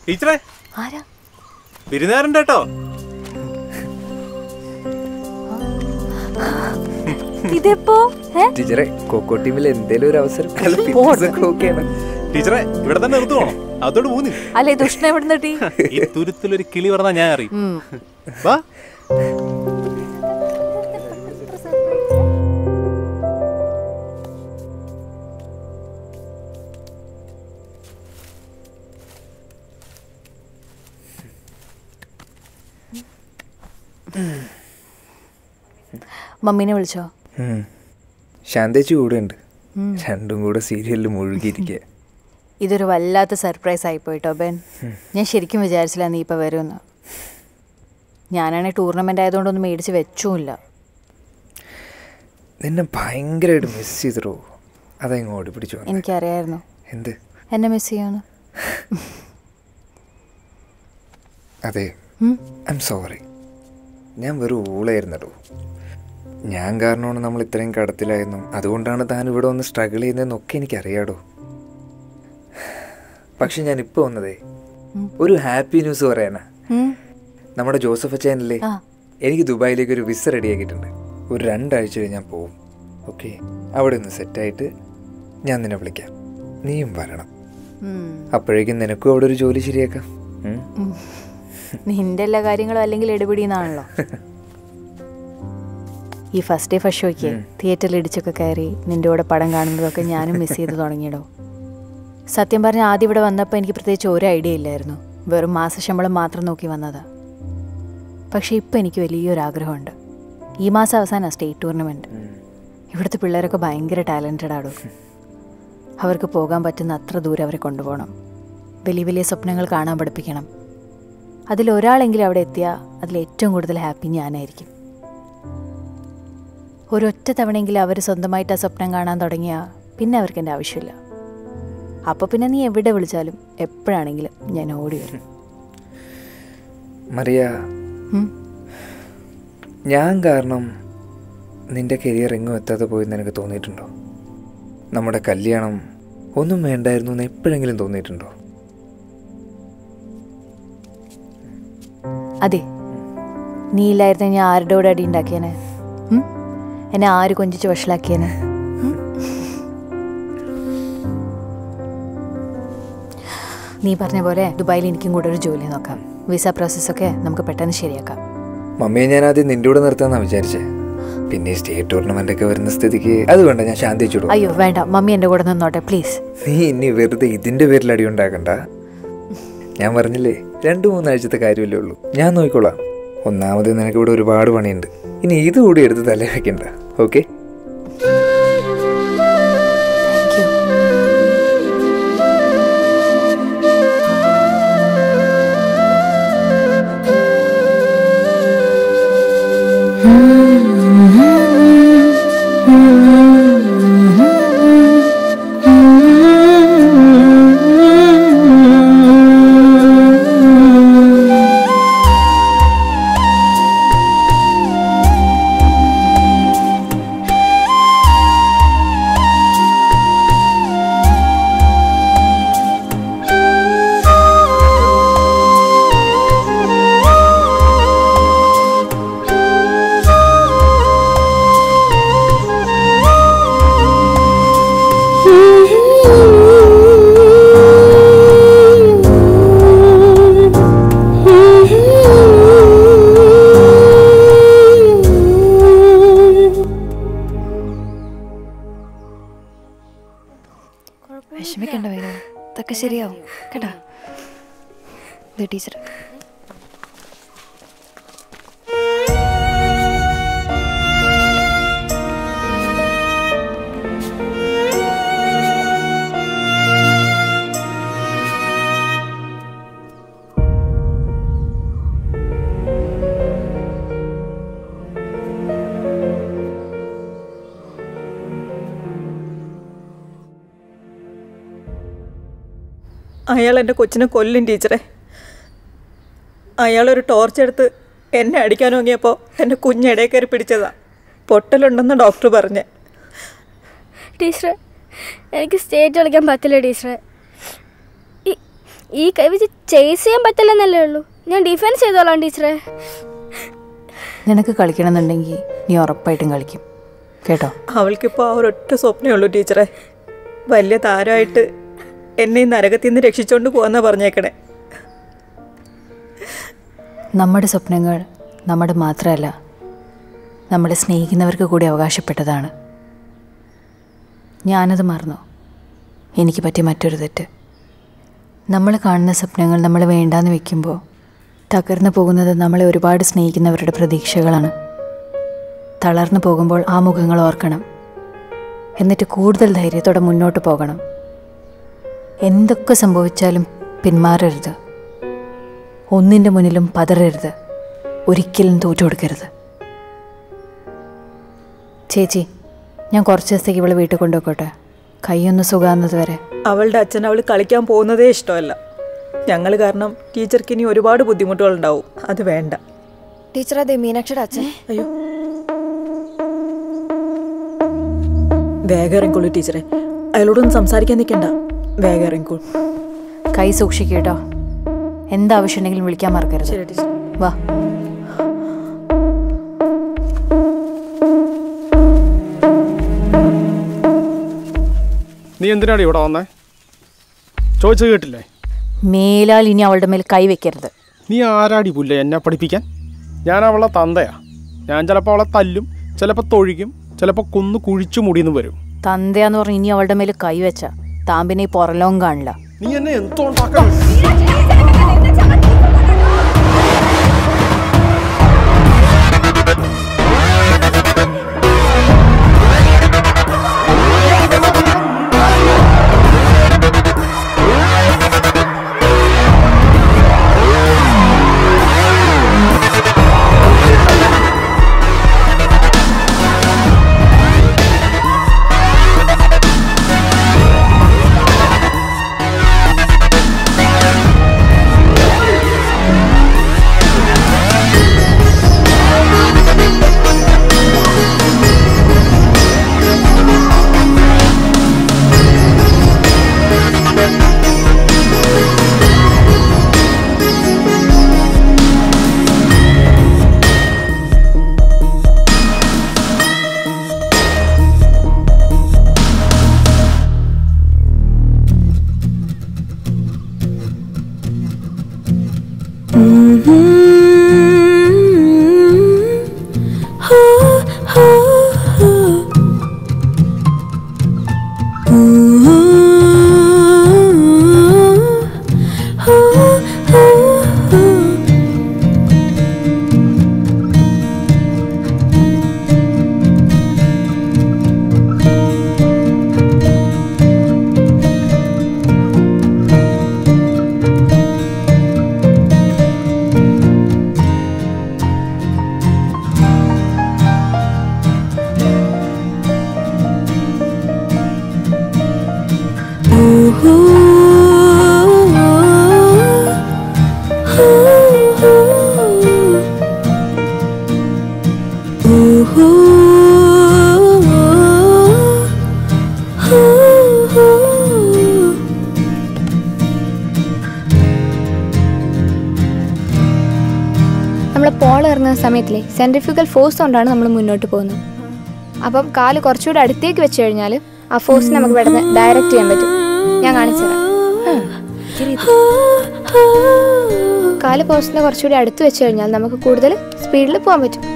ടീച്ചറെ ആരാ വിരുന്നുകാരുണ്ട് കേട്ടോ ഇതെപ്പോ ഏ ടീച്ചറെ കോക്കോ ടീമിൽ എന്തേലും ഒരു അവസരം അല്ല, പോട്ടെ. fitness ഒക്കെ ഓക്കെയാണ് ടീച്ചറെ ഇവിടെ തന്നെ നിർത്തുവാണോ അതോട് മൂന്ന് അല്ല ഈ ദുഷ്ടനെ എവിടെ കിട്ടി ഈ തുരുത്തിലൊരു കിളി പറഞ്ഞാ ഞാൻ അറിയും ഉം. വാ മമ്മീനെ വിളിച്ചോ ഉം. ശാന്തേച്ചി കൂടെ ഉണ്ട് രണ്ടും കൂടെ സീരിയലിൽ മുഴുകിയിരിക്കുക ഇതൊരു വല്ലാത്ത സർപ്രൈസ് ആയിപ്പോയിട്ടോ ബെൻ ഞാൻ ശരിക്കും വിചാരിച്ചില്ല നീ ഇപ്പൊ വരുമെന്ന് ഞാനാണെങ്കിൽ ടൂർണമെന്റ് ആയതുകൊണ്ടൊന്നും മേടിച്ച് വെച്ചുമില്ല നിന്നെ ഭയങ്കരമായിട്ട് മിസ് ചെയ്തിട്ടോ അതങ്ങ് ഓടി പിടിച്ചു വന്നേ. എനിക്കറിയായിരുന്നു എന്ത് എന്നെ മിസ് ചെയ്യുമെന്ന് അതെ ഉം. ഐ എം സോറി ഞാൻ വെറും ഊളായിരുന്നടോ ഞാൻ കാരണമാണ് നമ്മൾ ഇത്രയും കടത്തിലായിരുന്നു അതുകൊണ്ടാണ് താൻ ഇവിടെ വന്ന് സ്ട്രഗിൾ ചെയ്യുന്നതെന്നൊക്കെ എനിക്കറിയാടോ പക്ഷെ ഞാൻ ഇപ്പോൾ വന്നതേ ഒരു ഹാപ്പി ന്യൂസ് പറയാനാ ഉം. നമ്മുടെ ജോസഫ് ചാനലിലെ ആ. എനിക്ക് ദുബായിലേക്ക് ഒരു വിസ റെഡിയാക്കിയിട്ടുണ്ട് ഒരു രണ്ടാഴ്ച കഴിഞ്ഞ് ഞാൻ പോവും ഓക്കെ അവിടെ നിന്ന് സെറ്റായിട്ട് ഞാൻ നിന്നെ വിളിക്കാം നീയും വരണം ഉം. അപ്പോഴേക്കും നിനക്കും അവിടെ ഒരു ജോലി ശരിയാക്കാം ഉം? ഉം. നിന്റെ എല്ലാ കാര്യങ്ങളും അല്ലെങ്കിൽ എടുപിടിയെന്നാണല്ലോ ഈ ഫസ്റ്റ് ഡേ ഫസ്റ്റ് ഷോയ്ക്ക് തിയേറ്ററിൽ ഇടിച്ചൊക്കെ കയറി നിന്റെ കൂടെ പടം കാണുന്നതൊക്കെ ഞാനും മിസ് ചെയ്ത് തുടങ്ങിയിടോ സത്യം പറഞ്ഞ ആദ്യം ഇവിടെ വന്നപ്പോൾ എനിക്ക് പ്രത്യേകിച്ച് ഒരു ഐഡിയ ഇല്ലായിരുന്നു വെറും മാസശമ്പളം മാത്രം നോക്കി വന്നതാ പക്ഷേ ഇപ്പം എനിക്ക് വലിയൊരു ആഗ്രഹമുണ്ട് ഈ മാസം അവസാനം സ്റ്റേറ്റ് ടൂർണമെൻറ്റ് ഇവിടുത്തെ പിള്ളേരൊക്കെ ഭയങ്കര ടാലൻറ്റഡ് ആടോ അവർക്ക് പോകാൻ പറ്റുന്ന അത്ര ദൂരം അവരെ കൊണ്ടുപോകണം വലിയ വലിയ സ്വപ്നങ്ങൾ കാണാൻ പഠിപ്പിക്കണം അതിലൊരാളെങ്കിലും അവിടെ എത്തിയാൽ അതിൽ ഏറ്റവും കൂടുതൽ ഹാപ്പി ഞാനായിരിക്കും ഒരൊറ്റ തവണയെങ്കിലും അവർ സ്വന്തമായിട്ട് ആ സ്വപ്നം കാണാൻ തുടങ്ങിയാൽ പിന്നെ അവർക്ക് എൻ്റെ ആവശ്യമില്ല അപ്പോൾ പിന്നെ നീ എവിടെ വിളിച്ചാലും എപ്പോഴാണെങ്കിലും ഞാൻ ഓടി വരും മറിയ ഉം. ഞാൻ കാരണം നിന്റെ കരിയർ എങ്ങും എത്താതെ പോയെന്ന് എനിക്ക് തോന്നിയിട്ടുണ്ടോ നമ്മുടെ കല്യാണം ഒന്നും വേണ്ടായിരുന്നു എന്ന് എപ്പോഴെങ്കിലും തോന്നിയിട്ടുണ്ടോ അതെ നീ ഇല്ലായിരുന്നു ഞാൻ ആരുടെ കൂടെ അടി ഉണ്ടാക്കിയേനെ ഉം? എന്നെ ആര് കൊഞ്ചിച്ച് വഷളാക്കിയേനെ ഉം? നീ പറഞ്ഞ പോലെ ദുബായിൽ എനിക്കും കൂടെ ഒരു ജോലി നോക്കാം വിസ പ്രോസസ്സൊക്കെ നമുക്ക് പെട്ടെന്ന് ശരിയാക്കാം മമ്മിയെ ഞാൻ ആദ്യം നിന്റെ കൂടെ നിർത്താന്നാ വിചാരിച്ചേ പിന്നെ ഈ സ്റ്റേറ്റ് ടൂർണമെന്റ് ഒക്കെ വരുന്ന സ്ഥിതിക്ക് അത് വേണ്ട ഞാൻ ശാന്തി ചൂടും അയ്യോ വേണ്ട മമ്മി എൻ്റെ കൂടെ നിന്നോട്ടെ പ്ലീസ് നീ ഇനി വെറുതെ ഇതിന്റെ പേരിൽ അടി ഉണ്ടാക്കണ്ട ഞാൻ പറഞ്ഞില്ലേ രണ്ടു മൂന്നാഴ്ചത്തെ കാര്യമല്ലേ ഉള്ളൂ ഞാൻ നോക്കിക്കോളാം ഒന്നാമത് നിനക്ക് ഇവിടെ ഒരുപാട് പണിയുണ്ട് ഇനി ഇത് കൂടി എടുത്ത് തലേ വെക്കണ്ട ഓക്കെ താങ്ക് യു വിഷമിക്കണ്ട വേഗം ഇതൊക്കെ ശരിയാവും കേട്ടാ ഇത് ടീച്ചർ അയാൾ എൻ്റെ കൊച്ചിനെ കൊല്ലും ടീച്ചറെ അയാളൊരു ടോർച്ചെടുത്ത് എന്നെ അടിക്കാൻ നോങ്ങിയപ്പോൾ എൻ്റെ കുഞ്ഞിടയിൽ കയറി പിടിച്ചതാ പൊട്ടലുണ്ടെന്ന് ഡോക്ടർ പറഞ്ഞ് ടീച്ചറെ എനിക്ക് സ്റ്റേജ് കളിക്കാൻ പറ്റില്ല ടീച്ചറെ ഈ ഈ കൈ വെച്ച് ചേസ് ചെയ്യാൻ പറ്റില്ലെന്നല്ലേ ഉള്ളൂ ഞാൻ ഡിഫെൻസ് ചെയ്തോളാം ടീച്ചറെ നിനക്ക് കളിക്കണമെന്നുണ്ടെങ്കിൽ നീ ഉറപ്പായിട്ടും കളിക്കും കേട്ടോ അവൾക്കിപ്പോൾ ആ ഒരൊറ്റ സ്വപ്നമേ ഉള്ളൂ ടീച്ചറെ വലിയ താരമായിട്ട് എന്നെ ഈ നരകത്തിൽ നിന്ന് രക്ഷിച്ചുകൊണ്ട് പോകാന്നാ പറഞ്ഞേക്കണേ നമ്മുടെ സ്വപ്നങ്ങൾ നമ്മുടെ മാത്രമല്ല നമ്മളെ സ്നേഹിക്കുന്നവർക്ക് കൂടി അവകാശപ്പെട്ടതാണ് ഞാനത് മറന്നു എനിക്ക് പറ്റിയ മറ്റൊരു തെറ്റ് നമ്മൾ കാണുന്ന സ്വപ്നങ്ങൾ നമ്മൾ വേണ്ടാന്ന് വെക്കുമ്പോൾ തകർന്നു പോകുന്നത് നമ്മളെ ഒരുപാട് സ്നേഹിക്കുന്നവരുടെ പ്രതീക്ഷകളാണ് തളർന്നു പോകുമ്പോൾ ആ മുഖങ്ങൾ ഓർക്കണം എന്നിട്ട് കൂടുതൽ ധൈര്യത്തോടെ മുന്നോട്ട് പോകണം എന്തൊക്കെ സംഭവിച്ചാലും പിന്മാറരുത് ഒന്നിൻ്റെ മുന്നിലും പതറരുത് ഒരിക്കലും തോറ്റു കൊടുക്കരുത് ചേച്ചി ഞാൻ കുറച്ച് ദിവസത്തേക്ക് ഇവളെ വീട്ടിൽ കൊണ്ടുപോയിക്കോട്ടെ കൈയൊന്ന് സുഖാകുന്നത് വരെ അവളുടെ അച്ഛൻ അവൾ കളിക്കാൻ പോകുന്നതേ ഇഷ്ടമല്ല ഞങ്ങൾ കാരണം ടീച്ചർക്ക് ഇനി ഒരുപാട് ബുദ്ധിമുട്ടുകളുണ്ടാവും അത് വേണ്ട ടീച്ചർ അതെ മീനാക്ഷിയുടെ അച്ഛൻ അയ്യോ വേഗം ഇറങ്ങിക്കോളൂ ടീച്ചറെ അയാളോടൊന്നും സംസാരിക്കാൻ നിൽക്കണ്ട വേഗം ഇറങ്ങിക്കോളൂ കൈ സൂക്ഷിക്കേട്ടോ എന്താവശ്യമുണ്ടെങ്കിലും വിളിക്കാൻ മറക്കരുത് ശരി ടീച്ചർ വാ നീ എന്തിനാണ് ഇവിടെ വന്നേ ചോദിച്ചത് കേട്ടില്ലേ മേലാൽ ഇനി അവളുടെ മേൽ കൈ വെക്കരുത് നീ ആരാടി പുല്ലേ എന്നെ പഠിപ്പിക്കാൻ ഞാൻ അവളെ തന്തയാ ഞാൻ ചിലപ്പോൾ അവളെ തല്ലും ചിലപ്പോൾ തൊഴിക്കും ചിലപ്പോൾ കുന്നു കുഴിച്ചു മുടിയെന്ന് വരും തന്തയാന്ന് പറഞ്ഞ് ഇനി അവളുടെ മേൽ കൈ വെച്ച താമ്പിനെ ഈ പുറലോം കാണില്ല നീ എന്നെ എന്തോണ്ടാക്കാൻ നമ്മൾ പോൾ ഇറങ്ങുന്ന സമയത്തിലെ സെൻട്രിഫ്യൂഗൽ ഫോഴ്സ് കൊണ്ടാണ് നമ്മൾ മുന്നോട്ട് പോകുന്നത് അപ്പം കാല് കുറച്ചുകൂടെ അടുത്തേക്ക് വെച്ച് കഴിഞ്ഞാൽ ആ ഫോഴ്സ് നമുക്ക് പെട്ടെന്ന് ഡയറക്റ്റ് ചെയ്യാൻ പറ്റും ഞാൻ കാണിച്ചു തരാം കാല് പോസ്റ്റിനെ കുറച്ചുകൂടി അടുത്ത് വെച്ച് കഴിഞ്ഞാൽ നമുക്ക് കൂടുതൽ സ്പീഡിൽ പോകാൻ പറ്റും